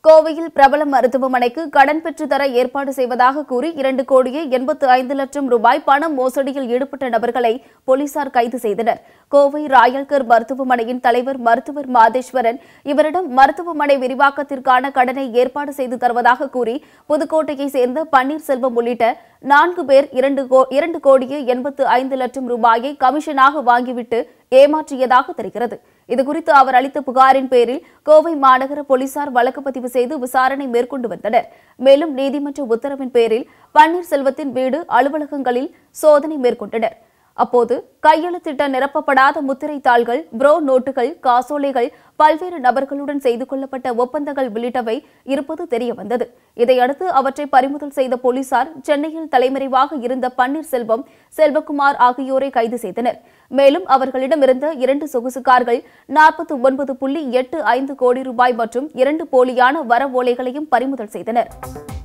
கோவையில் பிரபல மருத்துவமனைக்கு கடன் பெற்று தர ஏற்பாடு செய்வதாக கூறி இரண்டு கோடியே எண்பத்து ஐந்து லட்சம் ரூபாய் பண மோசடியில் ஈடுபட்ட நபர்களை போலீசார் கைது செய்தனர் கோவை ராயல்கர் மருத்துவமனையின் தலைவர் மருத்துவர் மாதேஸ்வரன் இவரிடம் மருத்துவமனை விரிவாக்கத்திற்கான கடனை ஏற்பாடு செய்து தருவதாக கூறி புதுக்கோட்டையை சேர்ந்த பன்னீர்செல்வம் உள்ளிட்ட நான்கு பேர் இரண்டு கோ- இரண்டு கோடியே எண்பத்து ஐந்து லட்சம் ரூபாயை கமிஷனாக வாங்கிவிட்டு ஏமாற்றியதாக தெரிகிறது இதுகுறித்து அவர் அளித்த புகாரின் பேரில் கோவை மாநகர போலீசார் வழக்கு பதிவு செய்து விசாரணை மேற்கொண்டு வந்தனர் மேலும் நீதிமன்ற உத்தரவின் பேரில் பன்னீர்செல்வத்தின் வீடு அலுவலகங்களில் சோதனை மேற்கொண்டனர் அப்போது கையெழுத்திட்ட நிரப்பப்படாத முத்திரை தாள்கள் ப்ரோ நோட்டுகள் காசோலைகள் பல்வேறு நபர்களுடன் செய்து கொள்ளப்பட்ட ஒப்பந்தங்கள் உள்ளிட்டவை இருப்பது தெரியவந்தது இதையடுத்து அவற்றை பறிமுதல் செய்த போலீசார் சென்னையில் தலைமறைவாக இருந்த பன்னீர்செல்வம் செல்வகுமார் ஆகியோரை கைது செய்தனர் மேலும் அவர்களிடமிருந்த இரண்டு சொகுசு கார்கள் நாற்பத்தி ஒன்பது புள்ளி எட்டு ஐந்து கோடி ரூபாய் மற்றும் இரண்டு போலியான வர ஓலைகளையும் பறிமுதல் செய்தனர்